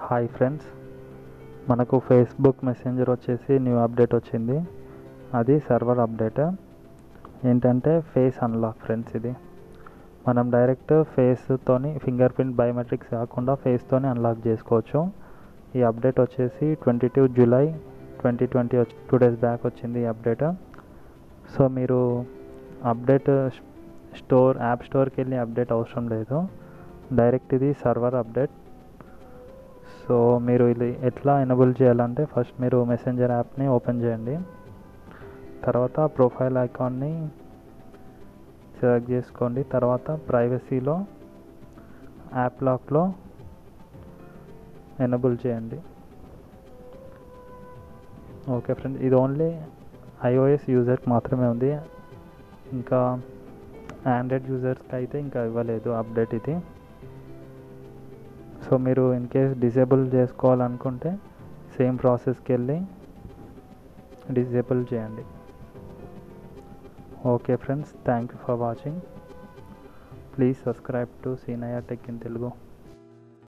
hi friends మనకు Facebook Messenger వచ్చేసి new update వచ్చింది అది సర్వర్ అప్డేట్ ఏంటంటే ఫేస్ అన్లాక్ ఫ్రెండ్స్ ఇది మనం డైరెక్ట్ ఫేస్తోని ఫింగర్ ప్రింట్ బయోమెట్రిక్స్ కాకుండా ఫేస్తోని అన్లాక్ చేసుకోవచ్చు ఈ అప్డేట్ వచ్చేసి twenty two July twenty twenty వచ్చి టూ డేస్ బ్యాక్ వచ్చింది ఈ అప్డేట్ సో మీరు అప్డేట్ స్టోర్ యాప్ స్టోర్కి వెళ్ళి అప్డేట్ అవసరం లేదు డైరెక్ట్ ఇది సర్వర్ అప్డేట్ సో మీరు ఇది ఎట్లా ఎనబుల్ చేయాలంటే ఫస్ట్ మీరు మెసెంజర్ యాప్ని ఓపెన్ చేయండి తర్వాత ప్రొఫైల్ ఐకాన్ని సెలెక్ట్ చేసుకోండి తర్వాత ప్రైవసీలో యాప్ లాక్లో ఎనబుల్ చేయండి ఓకే ఫ్రెండ్స్ ఇది ఓన్లీ ఐఓఎస్ యూజర్కి మాత్రమే ఉంది ఇంకా ఆండ్రాయిడ్ యూజర్స్కి అయితే ఇంకా ఇవ్వలేదు అప్డేట్ ఇది సో మీరు ఇన్ కేస్ డిసేబుల్ చేసుకోవాలనుకుంటే సేమ్ ప్రాసెస్కి వెళ్ళి డిసేబుల్ చేయండి okay friends thank you for watching please subscribe to Seenayya tech in Telugu